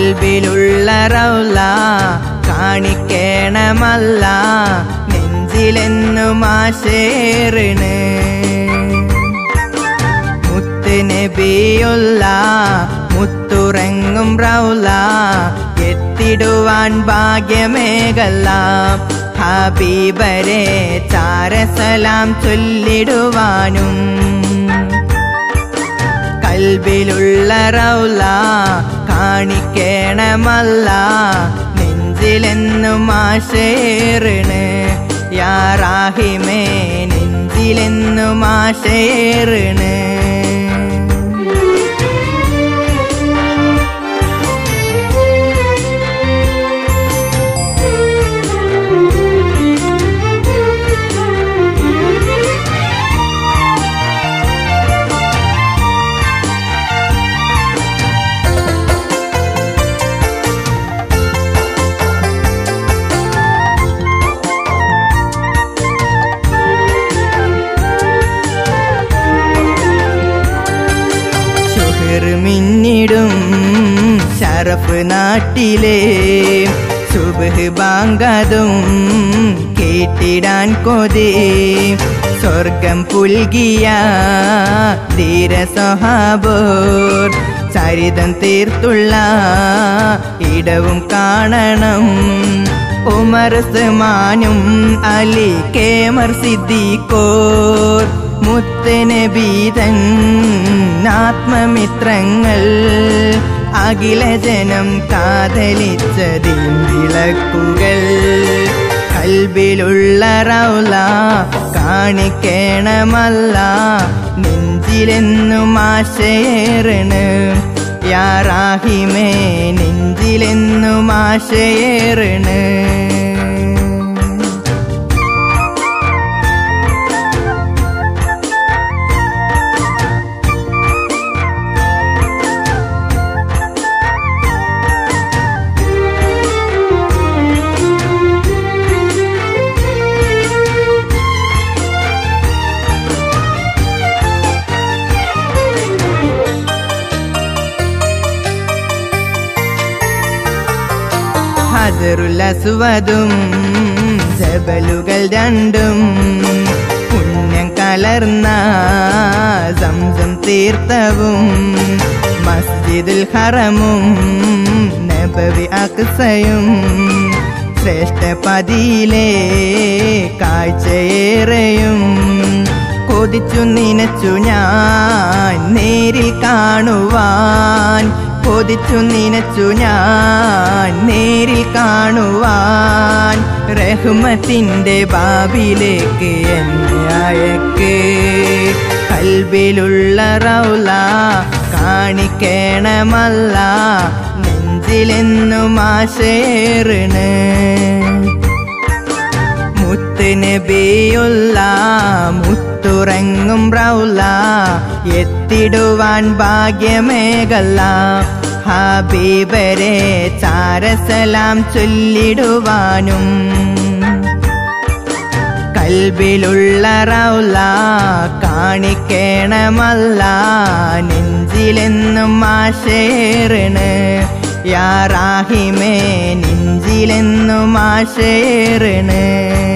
കൽബിലുള്ള റൗല കാണിക്കേണമല്ല നെഞ്ചിലെന്നും ആശേറിണ് മുത്ത് നബിയുള്ള മുത്തുറങ്ങും റൗല എത്തിടുവാൻ ഭാഗ്യമേകല്ല ഹബീബരെ ചാരസലാം ചൊല്ലിടുവാനും കൽബിലുള്ള റൗല കാണിക്കേണമല്ല നെഞ്ചിലെന്നും ആശേറിണ് യാറാഹിമേ നെഞ്ചിലെന്നും ആശേറിണ് ഷുഹർ മിന്നിടും ഷറഫ് നാട്ടിലെ സുബഹ് ബാങ്കതും കേട്ടിടാൻ കൊതേ സ്വർഗം പുൽകിയ ധീര സ്വഹാബോർ ചരിതം തീർത്തുള്ള ഇടവും കാണണം ഉമർ സമാനും അലി കേമർ സിദ്ദീഖോർ മുത്തനബീതൻ ആത്മമിത്രങ്ങൾ അഖില ജനം കാതലിച്ചതിൻ വിളക്കുകൾ കൽബിലുള്ള റൗല കാണിക്കേണമല്ല നെഞ്ചിലെന്നും ആശയേറിണ് യാറാഹിമേ നെഞ്ചിലെന്നും ആശയേറിണ് ഹജറുലസുവതും ജബലുകൾ രണ്ടും പുണ്യം കലർന്ന സംസം തീർത്ഥവും മസ്ജിദുൽ ഹറമും നബവി അക്സയും ശ്രേഷ്ഠ പതിയിലെ കാഴ്ചയേറെയും കൊതിച്ചു നിനച്ചു ഞാൻ നേരിൽ കാണുവാൻ കൊതിച്ചു നിനച്ചു ഞാൻ നേരിൽ കാണുവാൻ റഹ്മത്തിൻ്റെ ബാബിലേക്ക് എന്നെ അയക്ക് കൽബിലുള്ള റൗല കാണിക്കേണമല്ല നെഞ്ചിലെന്നും ആശേറിണ് മുത്ത് നബിയുള്ള മുത്തുറങ്ങും റൗല എത്തിടുവാൻ ഭാഗ്യമേകല്ല ഹബീബരെ ചാരസലാം ചൊല്ലിടുവാനും കൽബിലുള്ള റൗല കാണിക്കേണമല്ല നെഞ്ചിലെന്നും ആശേറിണ് യാറാഹിമേ നെഞ്ചിലെന്നും ആശേറിണ്